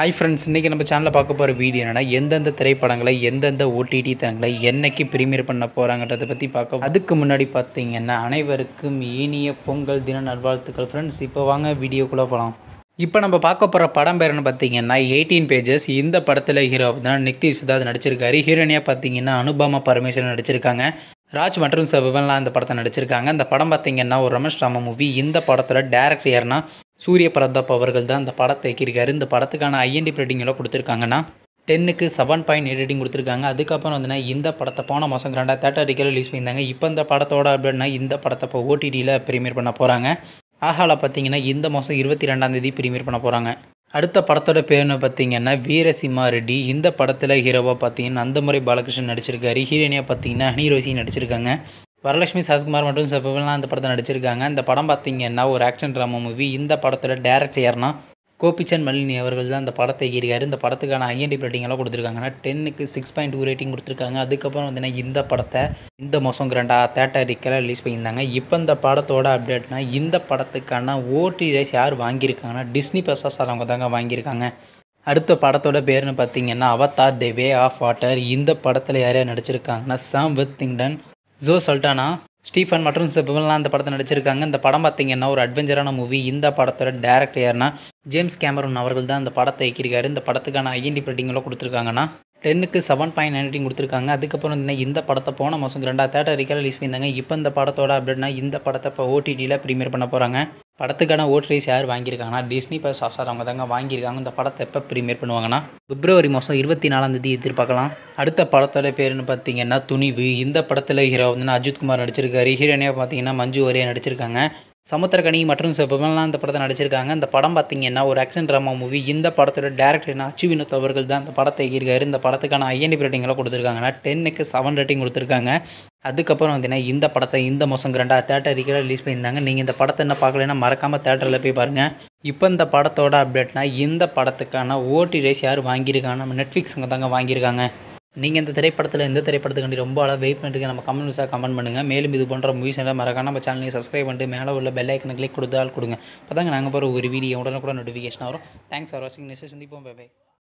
hi friends இன்றைக்கி நம்ம சேனலில் பார்க்க போகிற வீடியோ என்னென்னா எந்தெந்த திரைப்படங்களை எந்தெந்த ஓடிடி தளங்களை என்னைக்கு ப்ரீமியர் பண்ண போகிறாங்கன்றதை பற்றி பார்க்க அதுக்கு முன்னாடி பார்த்தீங்கன்னா அனைவருக்கும் இனிய பொங்கல் தின நல்வாழ்த்துக்கள் ஃப்ரெண்ட்ஸ் இப்போ வாங்க வீடியோக்குள்ளே போகலாம் இப்போ நம்ம பார்க்க போகிற படம் பேருன்னு பார்த்தீங்கன்னா எயிட்டீன் பேஜஸ் இந்த படத்தில் ஹீரோ தான் நிக்தி சுதாத் நடிச்சிருக்காரு ஹீரோனியாக பார்த்தீங்கன்னா அனுபமா பரமேஸ்வரன் நடிச்சிருக்காங்க ராஜ் மற்றும் சிவன்லாம் இந்த படத்தை நடிச்சிருக்காங்க இந்த படம் பார்த்தீங்கன்னா ஒரு ரமேஷ் ராம மூவி இந்த படத்தோட டேரக்டர் யாருன்னா சூரிய பிரதாப் அவர்கள் தான் இந்த படத்தை இயக்கியிருக்காரு இந்த படத்துக்கான ஐஎன்டி ரேட்டிங் எல்லாம் கொடுத்துருக்காங்கன்னா டென்னுக்கு செவன் பாயிண்ட் எயிட் ரேட்டிங் கொடுத்துருக்காங்க அதுக்கப்புறம் வந்துன்னா இந்த படத்தை போன மாதம் ரெண்டா தேட்டரிக்கல் ரிலீஸ் பண்ணியிருந்தாங்க இப்போ இந்த படத்தோட அப்படின்னா இந்த படத்தை இப்போ ஓடிடியில் ப்ரீமியர் பண்ண போகிறாங்க ஆஹால பார்த்தீங்கன்னா இந்த மாதம் இருபத்தி ரெண்டாம் தேதி ப்ரீமியர் பண்ண போகிறாங்க அடுத்த படத்தோட பேர்னு பார்த்தீங்கன்னா வீரசிம்மா ரெட்டி இந்த படத்தில் ஹீரோவாக பார்த்தீங்கன்னா நந்தமுறை பாலகிருஷ்ணன் நடிச்சிருக்காரு ஹீரோனியாக பார்த்தீங்கன்னா ஹனி ரோசி நடிச்சிருக்காங்க வரலட்சுமி சரத்குமார் மற்றும் செப்பவெல்லாம் அந்த படத்தை நடிச்சிருக்காங்க இந்த படம் பார்த்தீங்கன்னா ஒரு ஆக்ஷன் ட்ராமா மூவி இந்த படத்தோட டேரக்டர் யாருன்னா கோபிச்சந்த் மலினி அவர்கள் தான் இந்த படத்தை இயக்கியிருக்காரு இந்த படத்துக்கான ஐஎன்டி ரேட்டிங் எல்லாம் கொடுத்துருக்காங்கன்னா டென்னுக்கு சிக்ஸ் பாயிண்ட் டூ ரேட்டிங் கொடுத்துருக்காங்க அதுக்கப்புறம் வந்து இந்த படத்தை இந்த மாதம் கிராண்டா தேட்டரிக்கெல்லாம் ரிலீஸ் பண்ணியிருந்தாங்க இப்போ இந்த படத்தோட அப்டேட்னா இந்த படத்துக்கான ஓடி ரைஸ் யார் வாங்கியிருக்காங்கன்னா டிஸ்னி பிரசாஸ் அவங்க தாங்க வாங்கியிருக்காங்க அடுத்த படத்தோட பேர்னு பார்த்தீங்கன்னா Avatar the way of water இந்த படத்தில் யார் யார் நடிச்சிருக்காங்கன்னா Sam Worthington Zoe Saldana Stephen மற்றும் செப்பவெல்லாம் அந்த படத்தை நடிச்சிருக்காங்க இந்த படம் பார்த்தீங்கன்னா ஒரு அட்வென்ச்சரான மூவி இந்த படத்தோட டேரக்டர் யாருன்னா ஜேம்ஸ் கேமரூன் அவர்கள் தான் இந்த படத்தை இயக்கியிருக்காரு இந்த படத்துக்கான ஐஎன்டி ரேட்டிங்கெல்லாம் கொடுத்துருக்காங்கன்னா டென்னுக்கு செவன் பாயிண்ட் நைன் ரேட்டிங் கொடுத்துருக்காங்க அதுக்கப்புறம் வந்து இந்த படத்தை போன மாதம் ரெண்டா தேட்டர் ரிக்கல் ரிலீஸ் பண்ணியிருந்தாங்க இப்போ இந்த படத்தோட அப்படின்னா இந்த படத்தை இப்போ ஓடிடியில் ப்ரீமியர் பண்ண போகிறாங்க படத்துக்கான ஓட் ரைஸ் யார் வாங்கியிருக்காங்கன்னா டிஸ்னி பஸ் ஆஃபார் அவங்க தாங்க வாங்கியிருக்காங்க இந்த படத்தை எப்போ ப்ரீமியர் பண்ணுவாங்கன்னா பிப்ரவரி மாதம் இருபத்தி நாலாம் தேதி எதிர்பார்க்கலாம் அடுத்த படத்தோட பேருன்னு பார்த்தீங்கன்னா துணிவு இந்த படத்தில் ஹீரோ வந்து அஜித்குமார் நடிச்சிருக்காரு ஹீரோனியாக பார்த்தீங்கன்னா மஞ்சு வாரியா நடிச்சிருக்காங்க சமுத்திரகனி மற்றும் செப்பமெல்லாம் இந்த படத்தை நடிச்சிருக்காங்க இந்த படம் பார்த்தீங்கன்னா ஒரு ஆக்ஷன் ட்ராமா மூவி இந்த படத்தோட டேரக்டர் அச்சு வினோத் அவர்கள் தான் இந்த படத்தை இயக்கியிருக்காரு இந்த படத்துக்கான ஐஎன்டி ரேட்டிங் எல்லாம் கொடுத்துருக்காங்கன்னா டென்னுக்கு செவன் ரேட்டிங் கொடுத்துருக்காங்க அதுக்கப்புறம் பார்த்தீங்கன்னா இந்த படத்தை இந்த மாதம் ரெண்டா தேட்டர் ரிலீஸ் பண்ணியிருந்தாங்க நீங்கள் இந்த படத்தை என்ன பார்க்கலன்னா மறக்காமல் தேட்டரில் போய் பாருங்கள் இப்போ இந்த படத்தோட அப்டேட்னா இந்த படத்துக்கான ஓடி ரைஸ் யார் வாங்கியிருக்காங்க நம்ம நெட்ஃப்ளிக்ஸ் அங்கே தாங்க வாங்கியிருக்காங்க நீங்கள் இந்த திரைப்படத்தில் இந்த திரைப்படத்துக்காண்டி ரொம்ப ஆளாக வெயிட் பண்ணிட்டு நம்ம கமெண்ட்ஸாக கமெண்ட் பண்ணுங்கள் மேலும் இது போன்ற மூவிஸ் எல்லாம் மறக்காம நம்ம சேனலுக்கு சப்ஸ்கிரைப் பண்ணிட்டு மேலே உள்ள பெல் ஐக்கனை கிளிக் கொடுத்தால் கொடுங்க அப்போ தாங்க நாங்கள் போகிற ஒரு வீடியோ உடனே கூட நோட்டிஃபிகேஷன் வரும் தேங்க்ஸ் ஃபார் வாட்சிங் நெக்ஸ்ட் சந்திப்போம் பை